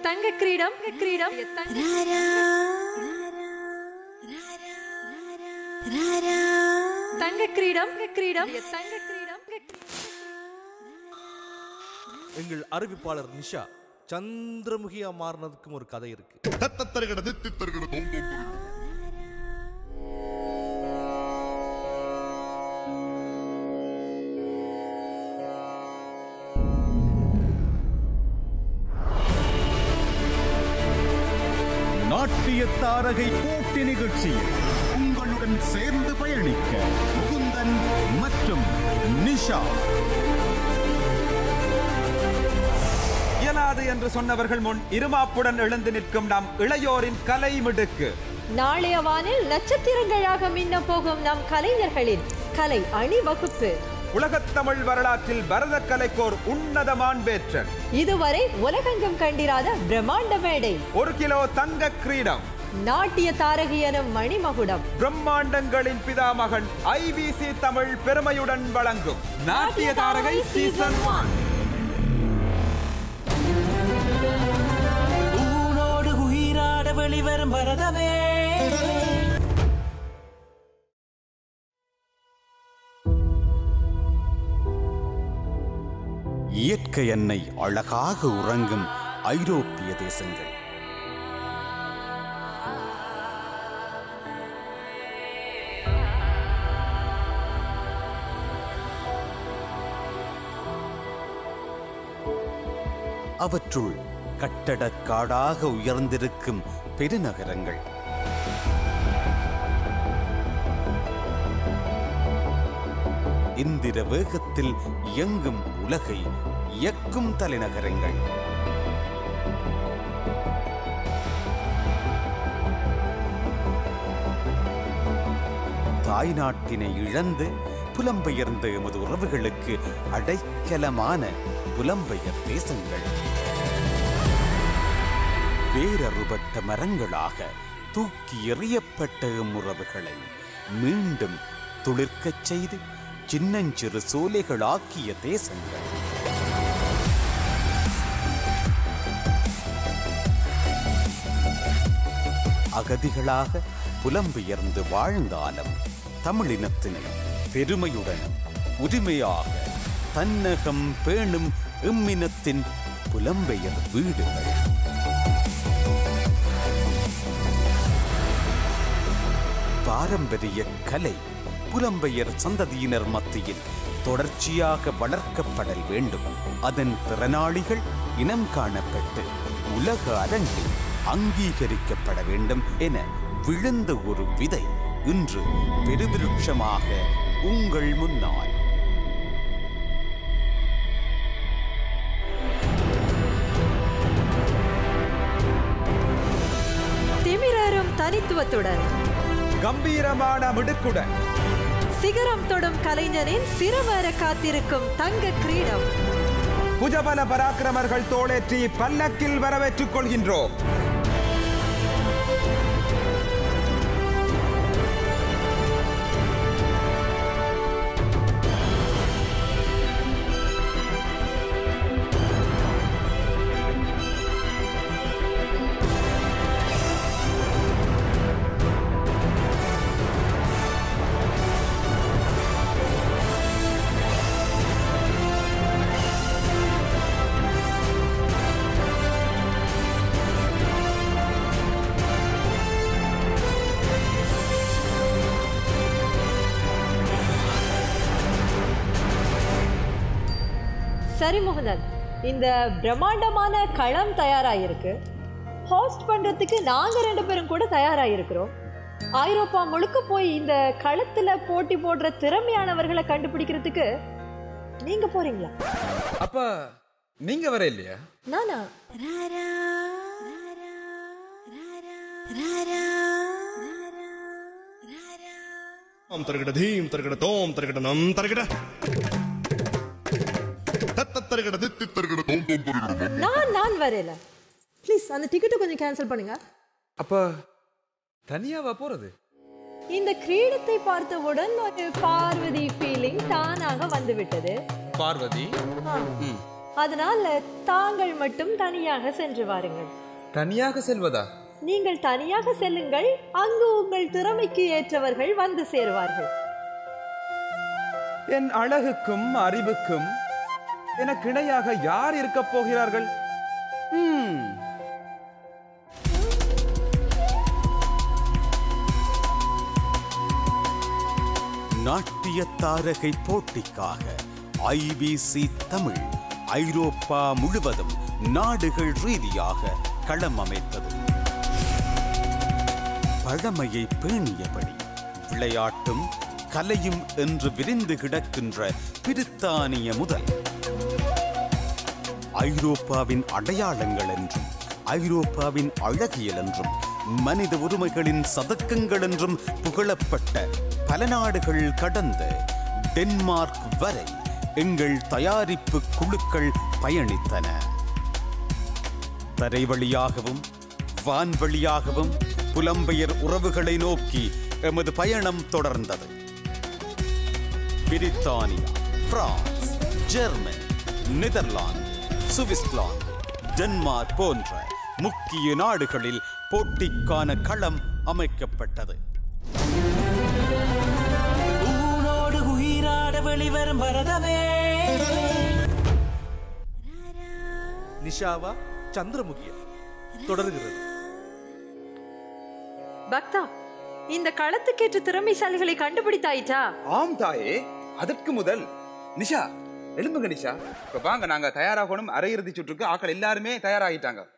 தங்க கிரீடம் கிரீடம் தங்க- தங்க கிரீடம் கிரீடம் தங்க கிரீடம் எங்கள் அறிவிப்பாளர் நிஷா சந்திரமுகியா மாறினதுக்கும் ஒரு கதை இருக்கு தத்தத்தருகட தித்தித்தருகட தோம் தோம் தருகட நாட்டிய தாரகை போட்டி நிகழ்ச்சியில் உங்களுடன் சேர்ந்து பயணிக்க முகுந்தன் மற்றும் நிஷா இயலாது என்று சொன்னவர்கள் முன் இருமாப்புடன் எழுந்து நிற்கும் நம் இளையோரின் கலை மிடுக்கு நாளைய வானில் நட்சத்திரங்களாக மின்ன போகும் நம் கலைஞர்களின் கலை அணிவகுப்பு உலகத் தமிழ் வரலாற்றில் பரத கலைக்கோர் உன்னத மாண்பேற்றன் இதுவரை உலகெங்கும் கண்டிராத பிரம்மாண்ட மேடை ஒரு கிலோ தங்க கிரீடம் நாட்டிய தாரகி எனும் மணிமகுடம் பிரம்மாண்டங்களின் பிதாமகன் ஐபிசி தமிழ் பெருமையுடன் வழங்கும் நாட்டிய தாரகை சீசன் ஒன் ஊனோடு உயிராட வெளிவரும் பரதமே இயற்கை எண்ணெய் அழகாக உறங்கும் ஐரோப்பிய தேசங்கள் அவற்றுள் கட்டடக்காடாக உயர்ந்திருக்கும் பெருநகரங்கள் இந்திர வேகத்தில் இயங்கும் உலகை இயக்கும் தலைநகரங்கள் தாய்நாட்டினை இழந்து புலம்பெயர்ந்த எமது உறவுகளுக்கு அடைக்கலமான புலம்பெயர் தேசங்கள் வேரறுபட்ட மரங்களாக தூக்கி எறியப்பட்ட எம் உறவுகளை மீண்டும் துளிர்க்கச் செய்து சின்னஞ்சிறு சோலைகளாக்கிய தேசங்கள் அகதிகளாக புலம்பெயர்ந்து வாழ்ந்தாலும் தமிழினத்தினை பெருமையுடனும் உரிமையாக தன்னகம் பேணும் எம்மினத்தின் புலம்பெயர் வீடுகள் பாரம்பரிய கலை புலம்பெயர் சந்ததியினர் மத்தியில் தொடர்ச்சியாக வளர்க்கப்படல் வேண்டும் அதன் திறனாளிகள் இனம் காணப்பட்டு உலக அரங்கில் அங்கீகரிக்கப்பட வேண்டும் என விழுந்த ஒரு விதை இன்று பெருவிருட்சமாக உங்கள் முன்னால் திமிரரும் தனித்துவத்துடன் கம்பீரமான மிடுக்குடன் சிகரம் தொடும் கலைஞரின் சிரவர காத்திருக்கும் தங்க கிரீடம் புஜபல பராக்கிரமர்கள் தோளேற்றி பல்லக்கில் வரவேற்றுக் கொள்கின்றோம் சரி முகுந்தன் இந்த பிரம்மாண்டமான களம் தயாராயிருக்கு ஹோஸ்ட் பண்றதுக்கு நாங்க ரெண்டு பேரும் கூட தயாராயிருக்கிறோம் ஐரோப்பா முழுக்க போய் இந்த களத்துல போட்டி போடுற திறமையானவர்களை கண்டுபிடிக்கிறதுக்கு நீங்க போறீங்களா அப்ப நீங்க வர இல்லையா நானா தாம் தருகட தீம் தருகட தோம் தருகட நம் தருகட தத்தத்தருகட தித்தித்தருகட தோம் தோம் தருகட நம் நான் நான் வரல ப்ளீஸ் அந்த டிக்கெட்டை கொஞ்சம் கேன்சல் பண்ணுங்க அப்ப தனியாவா போறது இந்த கிரீடத்தை பார்த்தவுடன் ஒரு பார்வதி ஃபீலிங் தானாக வந்து விட்டது பார்வதி ஆ. அதனால தாங்கள் மட்டும் தனியாக சென்று வாருங்கள் தனியாக செல்வதா நீங்கள் தனியாக செல்லுங்கள் அங்கு உங்கள் திறமைக்கு ஏற்றவர்கள் வந்து சேருவார்கள் என் அழகுக்கும் அறிவுக்கும் எனக்கு இணையாக யார் இருக்கப் போகிறார்கள் ஹம், நாட்டிய தாரகை போட்டிக்காக ஐபிசி தமிழ் ஐரோப்பா முழுவதும் நாடுகள் ரீதியாக களம் அமைத்தது பழமையை பேணியபடி விளையாட்டும் கலையும் என்று விரிந்து கிடக்கின்ற பிரித்தானிய முதல் ஐரோப்பாவின் அடையாளங்கள் என்றும் ஐரோப்பாவின் அழகியல் என்றும் மனித உரிமைகளின் சதக்கங்கள் என்றும் புகழப்பட்ட பல நாடுகள் கடந்து டென்மார்க் வரை எங்கள் தயாரிப்பு குழுக்கள் பயணித்தன தரை வழியாகவும் வான்வழியாகவும் புலம்பெயர் உறவுகளை நோக்கி எமது பயணம் தொடர்ந்தது பிரித்தானியா பிரான்ஸ் ஜெர்மனி நெதர்லாந்து சுவிஸ்லாந்து டென்மார்க் போன்ற முக்கிய நாடுகளில் போட்டிக்கான களம் அமைக்கப்பட்டது ஊனோடு உயிராட வெளிவரும் பரதமே நிஷாவா சந்திரமுகியா தொடர்கிறது பக்தா இந்த களத்துக்கேற்ற திறமைசாலிகளை கண்டுபிடித்தாயிட்டா ஆம் தாயே அதற்கு முதல் நிஷா எழும்புங்க நிஷா இப்ப வாங்க நாங்க தயாராகணும் அரையிறுதி சுற்றுக்கு ஆக்கள் எல்லாருமே தயாராகிட்டாங்க